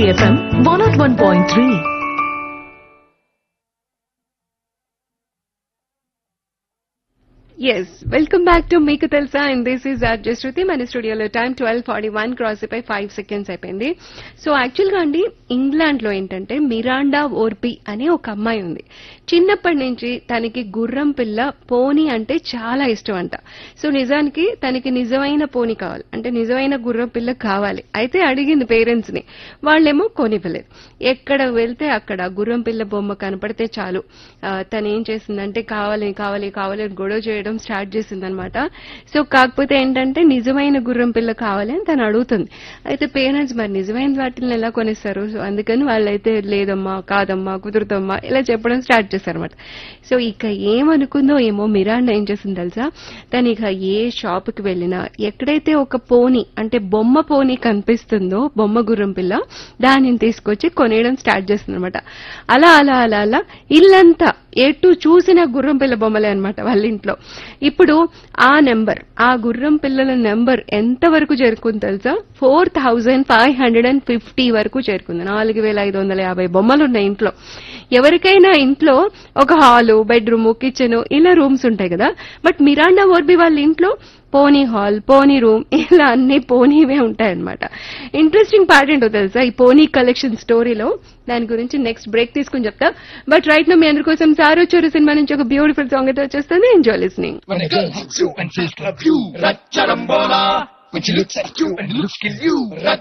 Hit FM 101.3. Yes welcome back to మీకు తెలుసా and this is R Jasruthi మన స్టూడియోలో time twelve forty one cross అయిపోయి ఫైవ్ సెకండ్స్ అయిపోయింది సో యాక్చువల్గా అండి ఇంగ్లాండ్ లో ఏంటంటే మిరాండా ఓర్పి అనే ఒక అమ్మాయి ఉంది చిన్నప్పటి నుంచి తనకి గుర్రం పిల్ల పోనీ అంటే చాలా ఇష్టం అంట సో నిజానికి తనకి నిజమైన పోనీ కావాలి అంటే నిజమైన గుర్రం పిల్ల కావాలి అయితే అడిగింది పేరెంట్స్ ని వాళ్ళేమో కొనివ్వలేదు ఎక్కడ వెళ్తే అక్కడ గుర్రం పిల్ల బొమ్మ కనపడితే చాలు ఆ, తను ఏం చేసిందంటే కావాలి కావాలి కావాలి అని గొడవ చేయడం స్టార్ట్ చేసింది అనమాట సో కాకపోతే ఏంటంటే నిజమైన గుర్రం పిల్ల కావాలి అని తను అడుగుతుంది అయితే పేరెంట్స్ మరి నిజమైన వాటిని ఎలా కొనిస్తారు సో అందుకని వాళ్ళైతే లేదమ్మా కాదమ్మా కుదురుతమ్మా ఇలా చెప్పడం స్టార్ట్ చేశారనమాట సో ఇక ఏమనుకుందో ఏమో మిరాండా ఏం చేసింది తెలుసా తను ఇక ఏ షాప్ కి వెళ్ళినా ఎక్కడైతే ఒక పోనీ అంటే బొమ్మ పోనీ కనిపిస్తుందో బొమ్మ గుర్రం పిల్ల దానిని తీసుకొచ్చి కొనేయడం స్టార్ట్ చేస్తుంది అనమాట అలా అలా అలా అలా ఇల్లంతా ఎటు చూసిన గుర్రం పిల్ల బొమ్మలే అనమాట వాళ్ళ ఇంట్లో ఇప్పుడు ఆ నెంబర్ ఆ గుర్రం పిల్లల నెంబర్ ఎంత వరకు చేరుకుంది తెలుసా four thousand five hundred and fifty వరకు చేరుకుంది నాలుగు వేల ఐదు వందల యాభై బొమ్మలు ఉన్నాయి ఇంట్లో ఎవరికైనా ఇంట్లో ఒక హాలు బెడ్రూమ్ కిచెన్ ఇలా రూమ్స్ ఉంటాయి కదా బట్ మిరాండా ఓర్బి వాళ్ళ ఇంట్లో పోనీ హాల్ పోనీ రూమ్ ఇలా అన్ని పోనీవే ఉంటాయన్నమాట ఇంట్రెస్టింగ్ పార్ట్ ఏంటో తెలుసా ఈ పోనీ కలెక్షన్ స్టోరీలో దాని గురించి నెక్స్ట్ బ్రేక్ తీసుకుని చెప్తా బట్ రైట్ నో మీ అందరి కోసం సారో చోరు సినిమా నుంచి ఒక బ్యూటిఫుల్ సాంగ్ అయితే వచ్చేస్తుంది enjoy listening When a girl hugs you and says love you, Ratcharambola. When she looks at you and looks kill you,